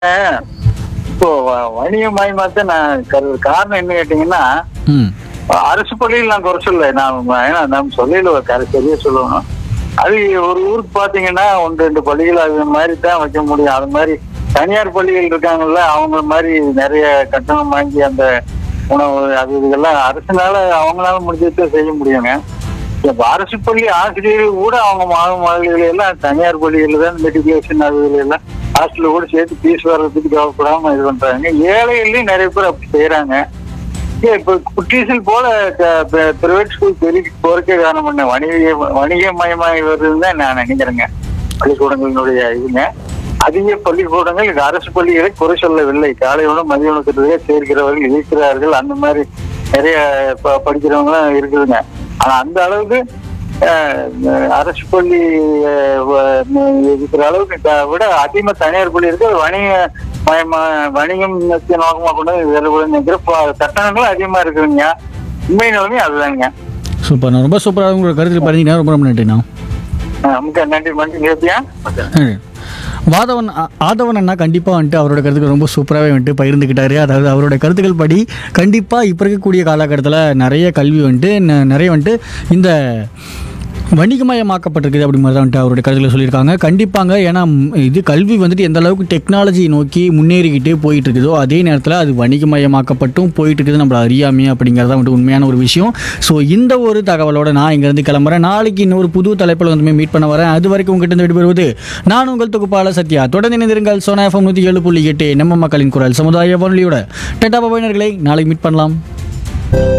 இப்போ வ- வணிகமயமாத்த நான் கரு காரணம் என்ன கேட்டீங்கன்னா ம் அரசு பள்ளியில் நான் குறை சொல்ல நான் ஏன்னா நம்ம சொல்லல ஒரு கரை சரியா சொல்லணும் அது ஒரு ஊருக்கு பாத்தீங்கன்னா ஒன்று ரெண்டு பள்ளிகள் அது மாதிரி தான் வைக்க முடியும் அது மாதிரி தனியார் பள்ளிகள் இருக்காங்கல்ல அவங்க மாதிரி நிறைய கட்டணம் வாங்கி அந்த உணவு அது இதெல்லாம் அரசுனால அவங்களால முடிஞ்சதை செய்ய முடியுங்க இப்ப அரசு பள்ளி ஆசிரியர்கள் கூட அவங்க மாணவ மாணவிகளை எல்லாம் தனியார் பள்ளிகளில் தான் மெட்ரிகுலேஷன் அது இதுல எல்லாம் ஹாஸ்டல்ல கூட சேர்த்து ஃபீஸ் வர்றதுக்கு தேவைப்படாம இது பண்றாங்க ஏழைகள்லயும் நிறைய பேர் அப்படி செய்யறாங்க ஏன் இப்ப குட்டீஸில் போல பிரைவேட் ஸ்கூல் பெரிய போறதுக்கே காரணம் பண்ண வணிக வணிகமயமாகி வருதுன்னு தான் நான் நினைக்கிறேங்க பள்ளிக்கூடங்களினுடைய இதுங்க அதிக பள்ளிக்கூடங்கள் இது அரசு பள்ளிகளை குறை சொல்லவில்லை காலை உணவு மதிய உணவு சேர்க்கிறவர்கள் இருக்கிறார்கள் அந்த மாதிரி நிறைய ப- படிக்கிறவங்களும் இருக்குதுங்க ஆனா அந்த அளவுக்கு அஹ், அரசு பள்ளி அஹ், வ- இருக்கிற அளவுக்கு த- விட அதிகமா தனியார் பள்ளி இருக்கு அது வணிக மயமா வணிகம் நோக்கமா கொண்டு வேலை நினைக்கிற ப- கட்டணங்களும் அதிகமா இருக்குதுங்க உண்மை நிலைமை அதுதாங்க சூப்பர்ண்ணா ரொம்ப சூப்பராக உங்களோட கருத்தில் பார்த்தீங்கன்னா ரொம்ப ரொம்ப நன்றிண்ணா அஹ், நமக்கு நன்றி நன்றி கேப்பியா நன்றி. வாதவன் ஆ- ஆதவன் அண்ணா கண்டிப்பாக வந்துட்டு அவரோட கருத்துக்கள் ரொம்ப சூப்பராகவே வந்துட்டு பகிர்ந்துக்கிட்டாரு அதாவது அவரோட கருத்துக்கள் படி கண்டிப்பாக இப்போ இருக்கக்கூடிய காலகட்டத்தில் நிறைய கல்வி வந்துட்டு ந- நிறைய வந்துட்டு இந்த வணிகமயமாக்கப்பட்டிருக்குது அப்படி மாதிரி தான் வந்துட்டு அவருடைய கருத்துக்களை சொல்லியிருக்காங்க கண்டிப்பாங்க ஏன்னா ம், இது கல்வி வந்துட்டு எந்த அளவுக்கு டெக்னாலஜி நோக்கி முன்னேறிக்கிட்டே போயிட்டு இருக்குதோ அதே நேரத்தில் அது வணிகமயமாக்கப்பட்டும் போயிட்டு இருக்குது நம்மள அறியாமே அப்படிங்கிறத வந்துட்டு உண்மையான ஒரு விஷயம் ஸோ இந்த ஒரு தகவலோட நான் இங்கேருந்து கிளம்புறேன் நாளைக்கு இன்னொரு புது தலைப்பில் வந்து மீட் பண்ண வரேன் அது வரைக்கும் உங்ககிட்ட இருந்து விடுபடுவது நான் உங்கள் தொகுப்பாளர் சத்யா தொடர்ந்து இணைந்திருங்கள் சோனா எஃப்எம் நூற்றி ஏழு புள்ளி எட்டு நம்ம மக்களின் குரல் சமுதாய வானொலியோட டெட்டா பபைனர்களை நாளைக்கு மீட் பண்ணலாம்